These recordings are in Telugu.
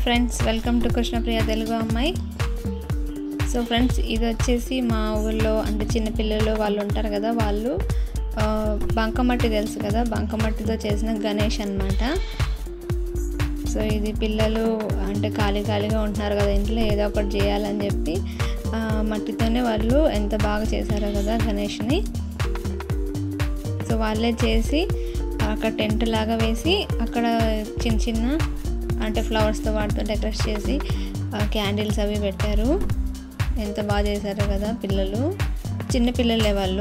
Friends welcome to Krishnapriya Telugu అమ్మాయి సో ఫ్రెండ్స్ ఇది వచ్చేసి మా ఊళ్ళో అంటే చిన్నపిల్లలు వాళ్ళు ఉంటారు కదా వాళ్ళు ఆ, బంకమట్టి తెలుసు కదా బంకమట్టితో చేసిన గణేష్ అన్నమాట సో ఇది పిల్లలు అంటే ఖాళీ ఖాళీగా ఉంటున్నారు కదా ఇంట్లో ఏదో ఒకటి చేయాలని చెప్పి ఆ, మట్టితోనే వాళ్ళు ఎంత బాగా చేశారో కదా గణేష్ని సో వాళ్ళే చేసి అక్కడ టెంట్ లాగా వేసి అక్కడ చిన్న చిన్న అంటే ఫ్లవర్స్తో వాటితో డెకరేట్ చేసి క్యాండిల్స్ అవి పెట్టారు ఎంత బాగా చేశారో కదా పిల్లలు చిన్న పిల్లలే వాళ్ళు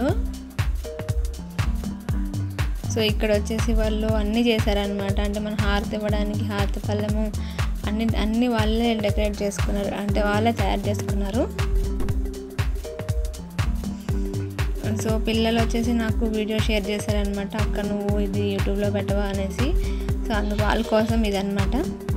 సో ఇక్కడ వచ్చేసి వాళ్ళు అన్నీ చేశారనమాట అంటే మన హారతి ఇవ్వడానికి హారతి పళ్ళెము అన్ని అన్ని వాళ్ళే డెకరేట్ చేసుకున్నారు అంటే వాళ్ళే తయారు చేసుకున్నారు సో పిల్లలు వచ్చేసి నాకు వీడియో షేర్ చేశారనమాట అక్క నువ్వు ఇది యూట్యూబ్లో పెట్టవా అనేసి సో అందుకు వాళ్ళ కోసం ఇదనమాట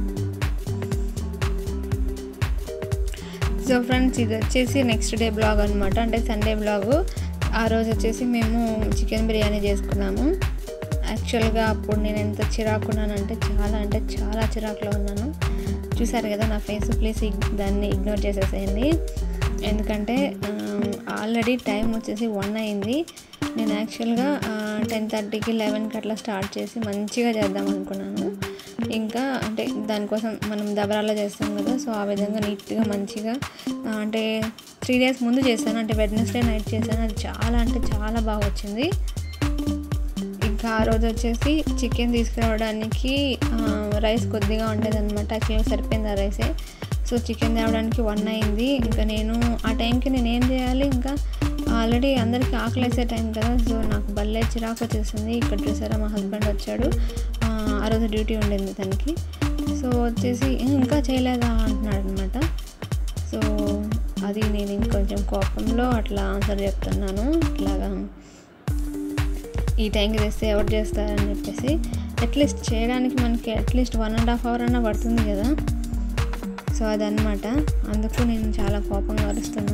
సో ఫ్రెండ్స్ ఇది వచ్చేసి నెక్స్ట్ డే బ్లాగ్ అనమాట అంటే సండే బ్లాగ్ ఆ రోజు వచ్చేసి మేము చికెన్ బిర్యానీ చేసుకున్నాము యాక్చువల్గా అప్పుడు నేను ఎంత చిరాకున్నానంటే చాలా అంటే చాలా చిరాకులో ఉన్నాను చూసారు కదా నా ఫేస్ ప్లీజ్ దాన్ని ఇగ్నోర్ చేసేసేయండి ఎందుకంటే ఆల్రెడీ టైం వచ్చేసి వన్ అయింది నేను యాక్చువల్గా టెన్ థర్టీకి లెవెన్కి అట్లా స్టార్ట్ చేసి మంచిగా చేద్దాం అనుకున్నాను ఇంకా అంటే దానికోసం మనం దబరాలో చేస్తాం కదా సో ఆ విధంగా నీట్గా మంచిగా ఆ, అంటే త్రీ డేస్ ముందు చేశాను అంటే వెడ్నెస్డే నైట్ చేశాను అది చాలా అంటే చాలా బాగా వచ్చింది ఇంకా ఆ రోజు వచ్చేసి చికెన్ తీసుకురావడానికి ఆ, రైస్ కొద్దిగా ఉండేదన్నమాట యాక్చువల్గా సరిపోయింది ఆ రైసే సో చికెన్ తేవడానికి వన్ అయింది ఇంకా నేను ఆ టైంకి నేను ఏం చేయాలి ఇంకా ఆల్రెడీ అందరికీ ఆకలి వేసే టైం కదా సో నాకు భలే చిరాకు వచ్చేసింది ఇక్కడ చూసారా మా హస్బెండ్ వచ్చాడు ఆ, ఆ రోజు డ్యూటీ ఉండింది తనకి సో వచ్చేసి "ఏ, ఇంకా చేయలేదా అంటున్నాడు అనమాట సో అది నేను ఇంకొంచెం కోపంలో అట్లా ఆన్సర్ చెప్తున్నాను ఇట్లాగా ఈ టైంకి తెస్తే ఎవరు చేస్తారని చెప్పేసి అట్లీస్ట్ చేయడానికి మనకి at least one and half hour అన్నా పడుతుంది కదా సో అదనమాట అందుకు నేను చాలా కోపంగా అరుస్తున్నా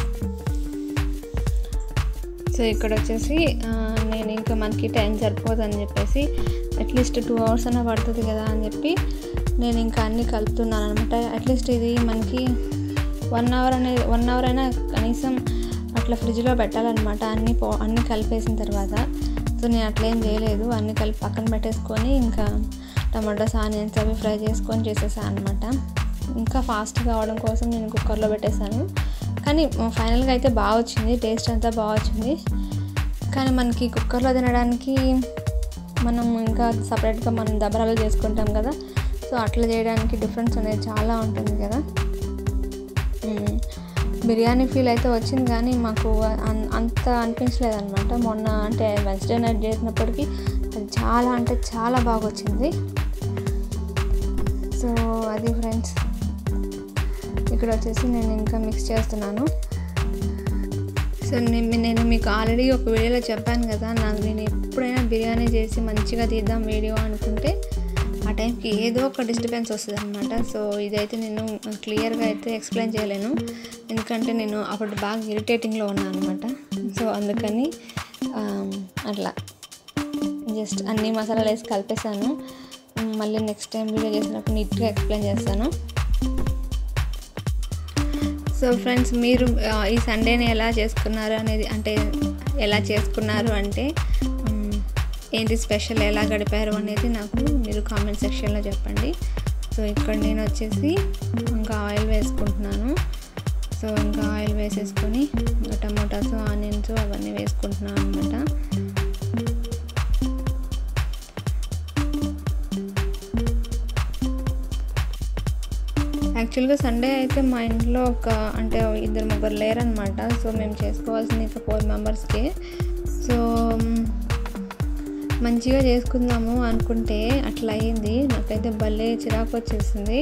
సో ఇక్కడ వచ్చేసి ఆ, నేను ఇంకా మనకి టైం సరిపోదు అని చెప్పేసి అట్లీస్ట్ టూ అవర్స్ అయినా పడుతుంది కదా అని చెప్పి నేను ఇంకా అన్నీ కలుపుతున్నాను అనమాట అట్లీస్ట్ ఇది మనకి వన్ అవర్ అనేది వన్ అవర్ అయినా కనీసం అట్లా ఫ్రిడ్జ్లో పెట్టాలన్నమాట అన్నీ పో అన్నీ కలిపేసిన తర్వాత సో నేను అట్లేం చేయలేదు అన్నీ కలిపి పక్కన పెట్టేసుకొని ఇంకా టమాటోస్ ఆనియన్స్ అవి ఫ్రై చేసుకొని చేసేసాను అనమాట ఇంకా ఫాస్ట్ కావడం కోసం నేను కుక్కర్లో పెట్టేశాను కానీ ఫైనల్గా అయితే బాగా వచ్చింది టేస్ట్ అంతా బాగా వచ్చింది కానీ మనకి కుక్కర్లో తినడానికి మనం ఇంకా సపరేట్గా మనం దబరాలు చేసుకుంటాం కదా సో అట్లా చేయడానికి డిఫరెన్స్ అనేది చాలా ఉంటుంది కదా మ్మ్. బిర్యానీ ఫీల్ అయితే వచ్చింది కానీ మాకు అన్- అంత అనిపించలేదు అనమాట మొన్న అంటే వెన్స్డే నైట్ చేసినప్పటికీ అది చాలా అంటే చాలా బాగా వచ్చింది సో అది ఫ్రెండ్స్ ఇక్కడ వచ్చేసి నేను ఇంకా మిక్స్ చేస్తున్నాను సో నేను నేను మీకు ఆల్రెడీ ఒక వీడియోలో చెప్పాను కదా నాకు నేను ఎప్పుడైనా బిర్యానీ చేసి మంచిగా తీద్దాం వీడియో అనుకుంటే ఆ టైంకి ఏదో ఒక డిస్టర్బెన్స్ వస్తుంది అనమాట సో ఇదైతే నేను క్లియర్గా అయితే ఎక్స్ప్లెయిన్ చేయలేను ఎందుకంటే నేను అప్పుడు బాగా ఇరిటేటింగ్లో ఉన్నాను అనమాట సో అందుకని ఆ, అట్లా జస్ట్ అన్ని మసాలాలు వేసి కలిపేసాను మళ్ళీ నెక్స్ట్ టైం వీడియో చేసినప్పుడు నీట్గా ఎక్స్ప్లెయిన్ చేస్తాను సో ఫ్రెండ్స్ మీరు ఆ, ఈ సండేని ఎలా చేసుకున్నారు అనేది అంటే ఎలా చేసుకున్నారు అంటే మ్, ఏంటి స్పెషల్ ఎలా గడిపారు అనేది నాకు మీరు కామెంట్ సెక్షన్లో చెప్పండి సో ఇక్కడ నేను వచ్చేసి ఇంకా ఆయిల్ వేసుకుంటున్నాను సో ఇంకా ఆయిల్ వేసేసుకొని ఇంకా టమాటాస్ ఆనియన్స్ అవన్నీ వేసుకుంటున్నాను అనమాట యాక్చువల్గా సండే అయితే మా ఇంట్లో ఒక అంటే ఇద్దరు ముగ్గురు లేరనమాట సో మేము చేసుకోవాల్సింది ఇంకా ఫోర్ మెంబర్స్కి సో మ్, మంచిగా చేసుకుందాము అనుకుంటే అట్లా అయ్యింది నాకైతే భలే చిరాకు వచ్చేసింది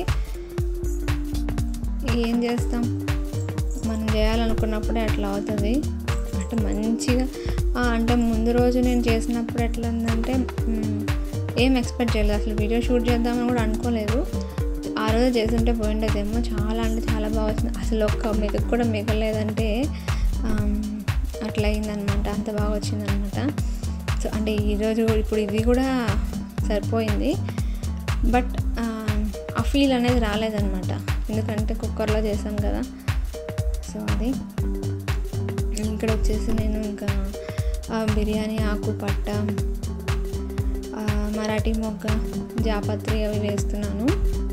ఏం చేస్తాం మనం చేయాలనుకున్నప్పుడే అట్లా అవుతుంది అంటే మంచిగా ఆ, అంటే ముందు రోజు నేను చేసినప్పుడు ఎట్లా ఉందంటే మ్, ఏం ఎక్స్పెక్ట్ చేయలేదు అసలు వీడియో షూట్ చేద్దామని కూడా అనుకోలేదు ఆ రోజు చేస్తుంటే పోయిండేదేమో చాలా అంటే చాలా బాగా వచ్చింది అసలు ఒక్క మెతుకు కూడా మిగలేదంటే ఆమ్, అట్లా అయిందనమాట అంత బాగా వచ్చిందనమాట సో అంటే ఈరోజు ఇప్పుడు ఇది కూడా సరిపోయింది బట్ ఆ ఫీల్ అనేది రాలేదన్నమాట ఎందుకంటే కుక్కర్లో చేసాం కదా సో అది ఇక్కడ వచ్చేసి నేను ఇంకా ఆ బిర్యానీ ఆకు పట్ట ఆ మరాఠీ మొగ్గ జాపత్రి అవి వేస్తున్నాను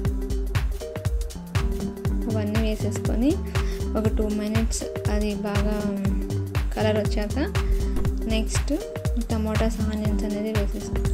అవన్నీ వేసేసుకొని ఒక టూ మినిట్స్ అది బాగా కలర్ వచ్చాక నెక్స్ట్ టమాటాస్ ఆనియన్స్ అనేది వేసేస్తాను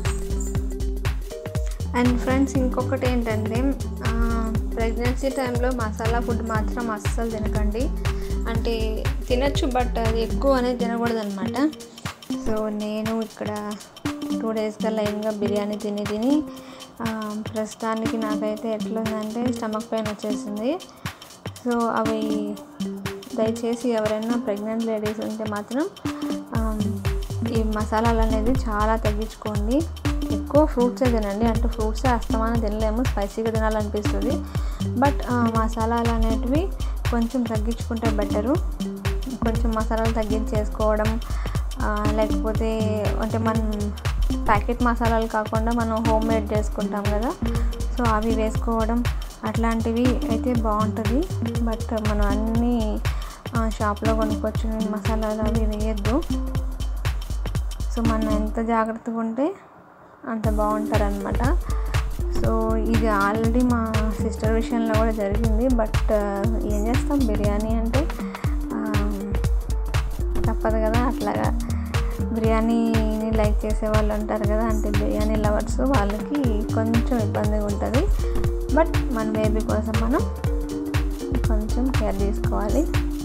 అండ్ ఫ్రెండ్స్ ఇంకొకటి ఏంటంటే ప్రెగ్నెన్సీ టైంలో మసాలా ఫుడ్ మాత్రం అస్సలు తినకండి అంటే తినచ్చు బట్ అది ఎక్కువ అనేది తినకూడదు అనమాట సో నేను ఇక్కడ టూ డేస్గా లైన్గా బిర్యానీ తిని తిని ఆ, ప్రస్తుతానికి నాకైతే ఎట్లుందంటే స్టమక్ పెయిన్ వచ్చేసింది సో అవి దయచేసి ఎవరైనా ప్రెగ్నెంట్ లేడీస్ ఉంటే మాత్రం ఆ, ఈ మసాలాలు అనేది చాలా తగ్గించుకోండి ఎక్కువ ఫ్రూట్సే తినండి అంటే ఫ్రూట్సే అస్తమానం తినలేము స్పైసీగా తినాలనిపిస్తుంది బట్ ఆ, మసాలాలు అనేటివి కొంచెం తగ్గించుకుంటే బెటరు కొంచెం మసాలాలు తగ్గించేసుకోవడం ఆ, లేకపోతే అంటే మనం ప్యాకెట్ మసాలాలు కాకుండా మనం హోమ్ మేడ్ చేసుకుంటాం కదా సో అవి వేసుకోవడం అట్లాంటివి అయితే బాగుంటుంది బట్ మనం అన్నీ ఆ, షాప్లో కొనుక్కొచ్చిన మసాలాలు అవి వేయద్దు సో మనం ఎంత జాగ్రత్తగా ఉంటే అంత బాగుంటారు అనమాట సో ఇది ఆల్రెడీ మా సిస్టర్ విషయంలో కూడా జరిగింది బట్ ఏం చేస్తాం బిర్యానీ అంటే ఆ, తప్పదు కదా అట్లాగా బిర్యానీని లైక్ చేసే వాళ్ళు ఉంటారు కదా అంటే బిర్యానీ లవర్స్ వాళ్ళకి కొంచెం ఇబ్బందిగా ఉంటుంది బట్ మన బేబీ కోసం మనం కొంచెం కేర్ తీసుకోవాలి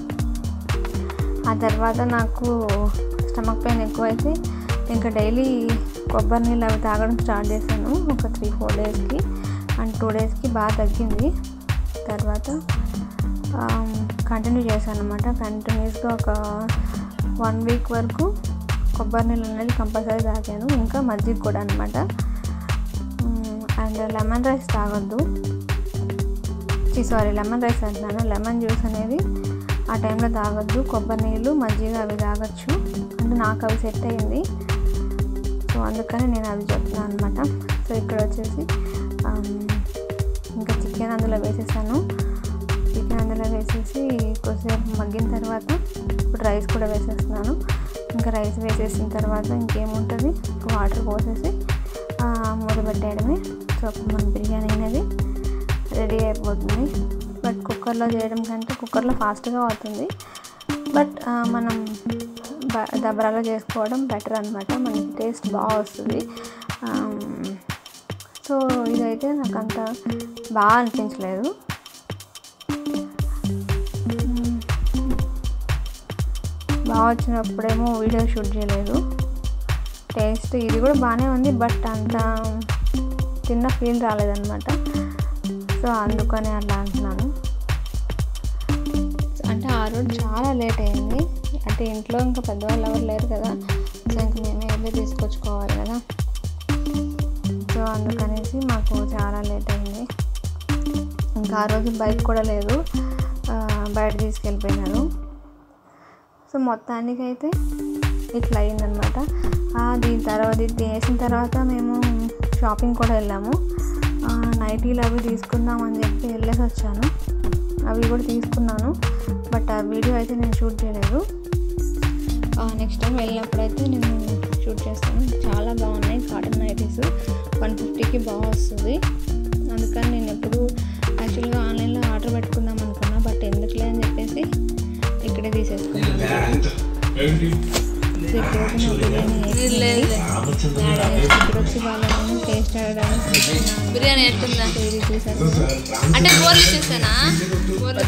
ఆ తర్వాత నాకు స్టమక్ పెయిన్ ఎక్కువైతే ఇంకా డైలీ కొబ్బరి నీళ్ళు అవి తాగడం స్టార్ట్ చేశాను ఒక త్రీ ఫోర్ డేస్కి అండ్ టూ డేస్కి బాగా తగ్గింది తర్వాత కంటిన్యూ చేశాను అనమాట కంటిన్యూస్గా ఒక వన్ వీక్ వరకు కొబ్బరి నీళ్ళు అనేది కంపల్సరీ తాగాను ఇంకా మజ్జిగ కూడా అనమాట అండ్ లెమన్ రైస్ తాగొద్దు సారీ లెమన్ రైస్ అంటున్నాను లెమన్ జ్యూస్ అనేది ఆ టైంలో తాగొద్దు కొబ్బరి నీళ్ళు మజ్జిగ అవి తాగొచ్చు అంటే నాకు అవి సెట్ అయింది సో అందుకని నేను అవి చెప్తున్నాను అనమాట సో ఇక్కడ వచ్చేసి ఆమ్, ఇంకా చికెన్ అందులో వేసేసాను చికెన్ అందులో వేసేసి కొద్దిసేపు మగ్గిన తర్వాత ఇప్పుడు రైస్ కూడా వేసేస్తున్నాను ఇంకా రైస్ వేసేసిన తర్వాత ఇంకేముంటుంది వాటర్ పోసేసి ఆ, మూత పెట్టేయడమే సో అప్పుడు మన బిర్యానీ అనేది రెడీ అయిపోతుంది బట్ కుక్కర్లో చేయడం కంటే కుక్కర్లో ఫాస్ట్గా అవుతుంది బట్ ఆ, మనం బ- దబరాలో చేసుకోవడం బెటర్ అనమాట మనకి టేస్ట్ బాగా వస్తుంది ఆమ్, సో ఇదైతే నాకు అంత బాగా అనిపించలేదు మ్మ్. బాగా వచ్చినప్పుడేమో వీడియో షూట్ చేయలేదు టేస్ట్ ఇది కూడా బాగానే ఉంది బట్ అంత తిన్న ఫీల్ రాలేదన్నమాట సో అందుకనే అలా అంటున్నాను అంటే ఆ రోజు చాలా లేట్ అయింది అంటే ఇంట్లో ఇంకా పెద్దవాళ్ళు ఎవరు లేరు కదా సో ఇంక మేమే వెళ్ళి తీసుకొచ్చుకోవాలి కదా సో అందుకనేసి మాకు చాలా లేట్ అయింది ఇంకా ఆ రోజు బైక్ కూడా లేదు ఆ, బయట తీసుకెళ్ళిపోయినారు సో మొత్తానికి అయితే ఇట్లా అయిందనమాట ఆ, దీని తర్వాత ఇది తినేసిన తర్వాత మేము షాపింగ్ కూడా వెళ్ళాము ఆ, నైటీలు అవి తీసుకుందాం అని చెప్పి వెళ్ళేసి వచ్చాను అవి కూడా తీసుకున్నాను బట్ ఆ వీడియో అయితే నేను షూట్ చేయలేదు నెక్స్ట్ టైం వెళ్ళినప్పుడైతే నేను షూట్ చేస్తాను చాలా బాగున్నాయి కాటన్ నైటీస్ వన్ ఫిఫ్టీకి బాగా వస్తుంది అందుకని నేను ఎప్పుడు యాక్చువల్గా ఆన్లైన్లో ఆర్డర్ పెట్టుకుందాం అనుకున్నా బట్ ఎందుకులే అని చెప్పేసి ఇక్కడే తీసేసుకున్నాను సో ఇక్కడ ఒక నా బిర్యానీ అయిపోయింది. ఇక్కడ వచ్చి వాళ్ళని టేస్ట్ ఆడడానికి తీసుకున్నాను. బిర్యానీ ఎట్టుందా సో ఇది చూసారు కదా. అంటే బోర్లు చేసానా బోర్లు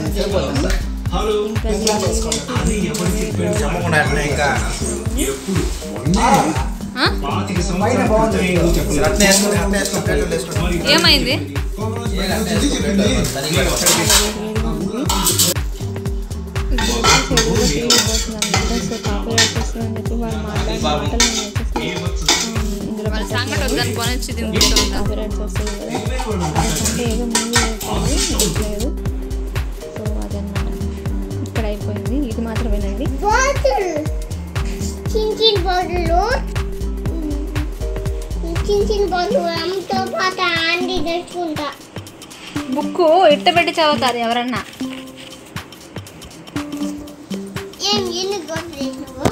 ఇంకా దీన్ని చెప్పకుండా అట్లే ఇంకా ఆ? అట్లే వేసుకొని అట్లే వేసుకొని ప్లేట్లో వేసుకొని ఏమైంది ఇప్పుడు వచ్చేసి ఎదురుగా టీవీ పోతుంది అనమాట సో కాపీ రైట్ వస్తుందని చెప్పి వాళ్ళు మాట్లాడే మాటలు నేను వచ్చేసి ఆ, ఇందులో వాళ్ళ సంగటి వద్దనుకొని వచ్చి తింటుందా కాపీ రైట్స్ వస్తుంది కదా అంటే ఏదో మూవీ అవుతుంది లేదు సో అదన్నమాట ఇక్కడ అయిపోయింది ఇది మాత్రం వినండి బాటిల్ చిన్న చిన్న బాటిల్ చిన్న చిన్న బాటిల్ అమ్మతో పాటు ఆంటీ తెచ్చుకుంటా బుక్ ఇట్ట పెట్టి చదువుతారు ఎవరన్నా ఏం ఎన్ని గోతులు నువ్వు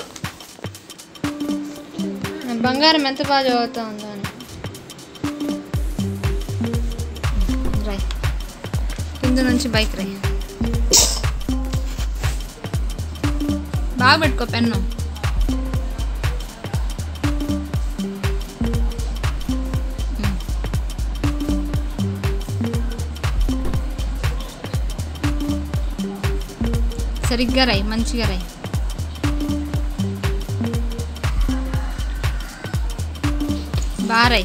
బంగారం ఎంత బాగా చదువుతుందో అని రై కింద నుంచి బైక్ రై బాగా పెట్టుకో పెన్ను సరిగ్గా రై మంచిగా రై బారై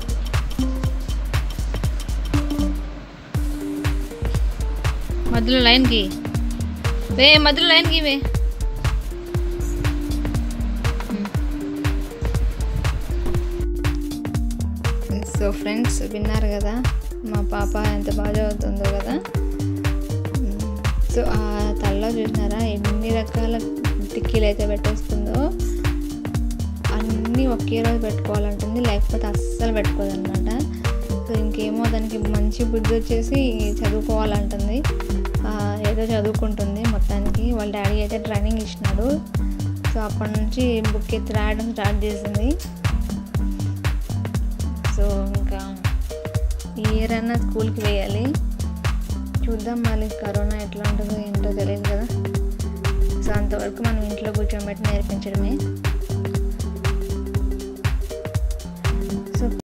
మధ్యలో లైన్కి వే మధ్యలో లైన్కి వే సో ఫ్రెండ్స్ విన్నారు కదా మా పాప ఎంత బాగా చదువుతుందో కదా సో ఆ తల్లో చూసినారా ఎన్ని రకాల టిక్కీలు అయితే పెట్టేస్తుందో అన్నీ ఒకే రోజు పెట్టుకోవాలంటుంది లేకపోతే అస్సలు పెట్టుకోదన్నమాట సో ఇంకేమో దానికి మంచి బుద్ధి వచ్చేసి చదువుకోవాలంటుంది ఆ, ఏదో చదువుకుంటుంది మొత్తానికి వాళ్ళ డాడీ అయితే ట్రైనింగ్ ఇచ్చినాడు సో అప్పటి నుంచి బుక్ ఎత్తి రాయడం స్టార్ట్ చేసింది సో ఇంకా ఈ ఇయర్ అన్నా స్కూల్కి వేయాలి చూద్దాం మళ్ళీ కరోనా ఎట్లా ఉంటుందో ఏంటో తెలియదు కదా సో అంతవరకు మనం ఇంట్లో కూర్చోబెట్టి నేర్పించడమే